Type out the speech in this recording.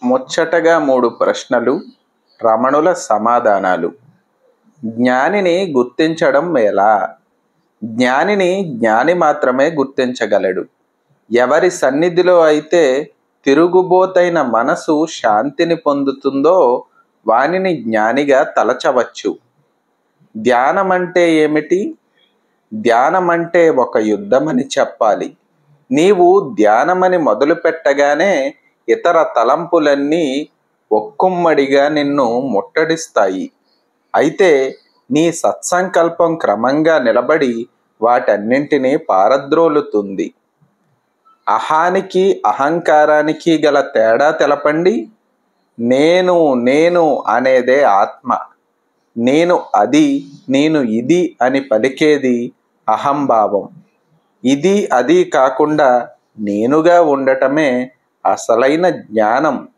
ముచ్చటగా మూడు ప్రశ్నలు రమణుల సమాధానాలు జ్ఞానిని గుర్తించడం ఎలా జ్ఞానిని జ్ఞాని మాత్రమే గుర్తించగలడు ఎవరి సన్నిధిలో అయితే తిరుగుబోతైన మనసు శాంతిని పొందుతుందో వానిని జ్ఞానిగా తలచవచ్చు ధ్యానం అంటే ఏమిటి ధ్యానం అంటే ఒక యుద్ధమని చెప్పాలి నీవు ధ్యానమని మొదలు పెట్టగానే ఇతర తలంపులన్నీ ఒక్కుమ్మడిగా నిన్ను ముట్టడిస్తాయి అయితే నీ సత్సంకల్పం క్రమంగా నిలబడి వాటన్నింటినీ పారద్రోలుతుంది అహానికి అహంకారానికి గల తేడా తెలపండి నేను నేను అనేదే ఆత్మ నేను అది నేను ఇది అని పలికేది అహంభావం ఇది అది కాకుండా నేనుగా ఉండటమే అసలైన జ్ఞానం